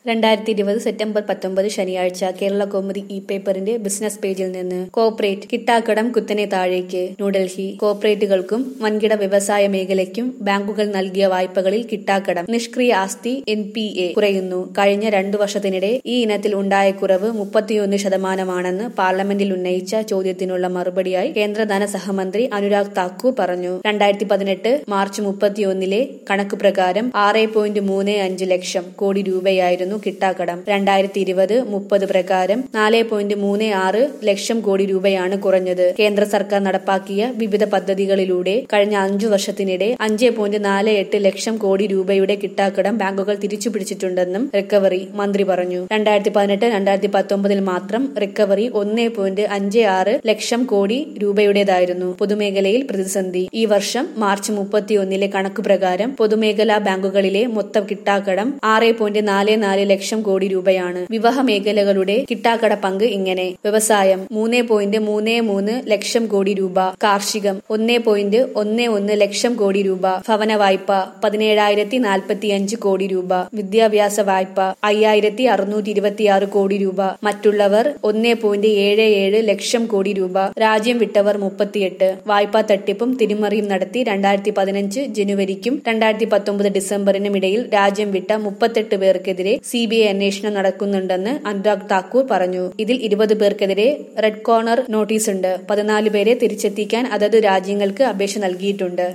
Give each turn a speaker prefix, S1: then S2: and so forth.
S1: രണ്ടായിരത്തി ഇരുപത് സെപ്റ്റംബർ പത്തൊമ്പത് ശനിയാഴ്ച കേരള കൗമുദി ഇ പേപ്പറിന്റെ ബിസിനസ് പേജിൽ നിന്ന് കോർപ്പറേറ്റ് കിട്ടാക്കടം കുത്തനെ താഴേക്ക് ന്യൂഡൽഹി കോർപ്പറേറ്റുകൾക്കും വൻകിട വ്യവസായ മേഖലയ്ക്കും ബാങ്കുകൾ നൽകിയ വായ്പകളിൽ കിട്ടാക്കടം നിഷ്ക്രിയ ആസ്തി എൻ പി എ കുറയുന്നു കഴിഞ്ഞ രണ്ടു വർഷത്തിനിടെ ഈ ഇനത്തിൽ ഉണ്ടായ കുറവ് മുപ്പത്തിയൊന്ന് ശതമാനമാണെന്ന് പാർലമെന്റിൽ ഉന്നയിച്ച ചോദ്യത്തിനുള്ള മറുപടിയായി കേന്ദ്ര ധനസഹമന്ത്രി അനുരാഗ് താക്കൂർ പറഞ്ഞു രണ്ടായിരത്തി പതിനെട്ട് മാർച്ച് മുപ്പത്തിയൊന്നിലെ കണക്ക് പ്രകാരം ആറ് പോയിന്റ് മൂന്ന് അഞ്ച് ലക്ഷം കോടി രൂപയായിരുന്നു കിട്ടാക്കടം രണ്ടായിരത്തി ഇരുപത് മുപ്പത് പ്രകാരം നാല് പോയിന്റ് മൂന്ന് ആറ് ലക്ഷം കോടി രൂപയാണ് കുറഞ്ഞത് കേന്ദ്ര സർക്കാർ നടപ്പാക്കിയ വിവിധ പദ്ധതികളിലൂടെ കഴിഞ്ഞ അഞ്ചു വർഷത്തിനിടെ അഞ്ച് പോയിന്റ് നാല് എട്ട് ലക്ഷം കോടി രൂപയുടെ കിട്ടാക്കടം ബാങ്കുകൾ തിരിച്ചുപിടിച്ചിട്ടുണ്ടെന്നും റിക്കവറി മന്ത്രി പറഞ്ഞു രണ്ടായിരത്തി പതിനെട്ട് രണ്ടായിരത്തി പത്തൊമ്പതിൽ മാത്രം റിക്കവറി ഒന്ന് പോയിന്റ് അഞ്ച് ആറ് ലക്ഷം കോടി രൂപയുടേതായിരുന്നു പൊതുമേഖലയിൽ പ്രതിസന്ധി ഈ വർഷം മാർച്ച് മുപ്പത്തിയൊന്നിലെ കണക്ക് പ്രകാരം പൊതുമേഖലാ ബാങ്കുകളിലെ മൊത്തം കിട്ടാക്കടം ആറ് പോയിന്റ് നാല് നാല് ലക്ഷം കോടി രൂപയാണ് വിവാഹ മേഖലകളുടെ കിട്ടാക്കട പങ്ക് ഇങ്ങനെ വ്യവസായം മൂന്ന് പോയിന്റ് മൂന്ന് മൂന്ന് ലക്ഷം കോടി രൂപ കാർഷികം ഒന്ന് പോയിന്റ് ഒന്ന് ഒന്ന് ലക്ഷം കോടി രൂപ ഭവന വായ്പ പതിനേഴായിരത്തി നാൽപ്പത്തിയഞ്ച് കോടി രൂപ വിദ്യാഭ്യാസ വായ്പ അയ്യായിരത്തി അറുന്നൂറ്റി ഇരുപത്തിയാറ് കോടി രൂപ മറ്റുള്ളവർ ഒന്ന് പോയിന്റ് ഏഴ് ഏഴ് ലക്ഷം കോടി രൂപ രാജ്യം വിട്ടവർ മുപ്പത്തിയെട്ട് വായ്പാ തട്ടിപ്പും തിരിമറിയും നടത്തി രണ്ടായിരത്തി പതിനഞ്ച് ജനുവരിക്കും രണ്ടായിരത്തി പത്തൊമ്പത് ഡിസംബറിനും ഇടയിൽ രാജ്യം വിട്ട മുപ്പത്തെട്ട് പേർക്കെതിരെ സി ബി ഐ അന്വേഷണം നടക്കുന്നുണ്ടെന്ന് അനുരാഗ് താക്കൂർ പറഞ്ഞു ഇതിൽ ഇരുപത് പേർക്കെതിരെ റെഡ് കോർണർ നോട്ടീസുണ്ട് പതിനാല് പേരെ തിരിച്ചെത്തിക്കാൻ അതത് രാജ്യങ്ങൾക്ക് അപേക്ഷ നൽകിയിട്ടുണ്ട്